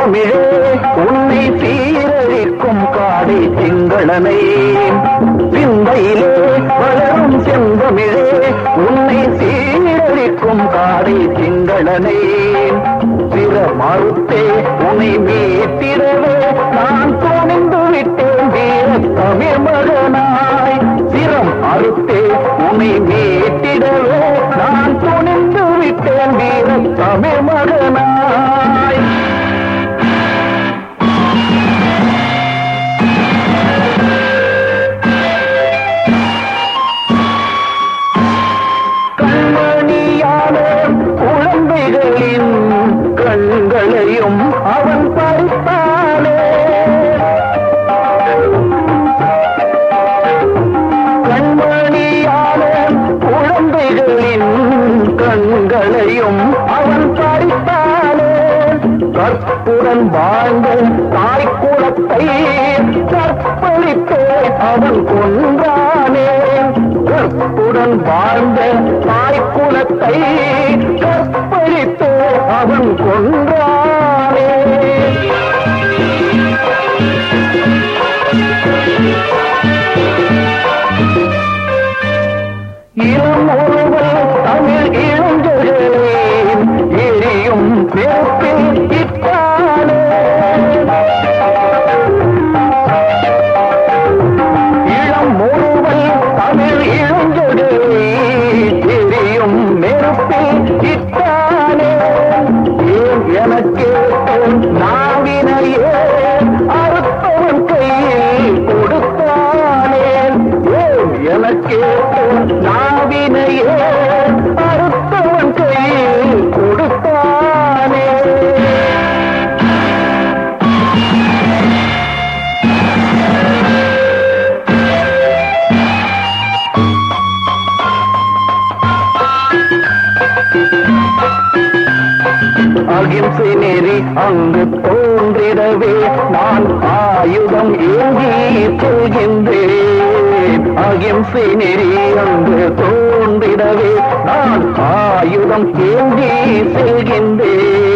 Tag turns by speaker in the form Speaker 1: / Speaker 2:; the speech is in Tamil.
Speaker 1: செந்தமிழே உன்னை சீரழிக்கும் காடை திங்களனை சிந்தையிலே வளரும் செந்தமிழே உன்னை சீரழிக்கும் காடை திங்களனை சிற மறுத்தே உன்னை மீட்டிடவே நான் துணிந்து விட்டேன் வீர தமிழ் மகனாய் சிரம் அறுத்தே உன்னை மீட்டிடவே நான் துணிந்து விட்டேன் வீர தமிழ் மகனாய் கண்மணியான குழந்தைகளின் கண்களையும் அவன் பறித்தானே கண்மணியான குழந்தைகளின் கண்களையும் அவன் பறித்தானே கற்புடன் வாழ்ந்த தாய் குலத்தை கற்பழித்தே அவன் கொன்றானே கற்புடன் வாழ்ந்த தாய் குலத்தை கற்பழித்தே அவன் கொன்றானே இளம் ஒருவன் தமிழ் இளைஞர்களே எரியும் நெருப்பில் இட்டானே இளம் ஒருவன் தமிழ் இளைஞர்களே எரியும் நெருப்பில் இட்டானே ஏன் எனக்கு நாவினையே அறுத்தவன் கையில் கொடுத்தானே ஏன் எனக்கு நாவினையே அறுத்தவன் கையில் கொடுத்தானே அகிம்சை நெறி அங்கு தோன்றிடவே நான் ஆயுதம் ஏந்தி செல்கின்றேன் அகிம்சை நெறி அங்கு தோன்றிடவே நான் ஆயுதம் ஏந்தி செல்கின்றேன்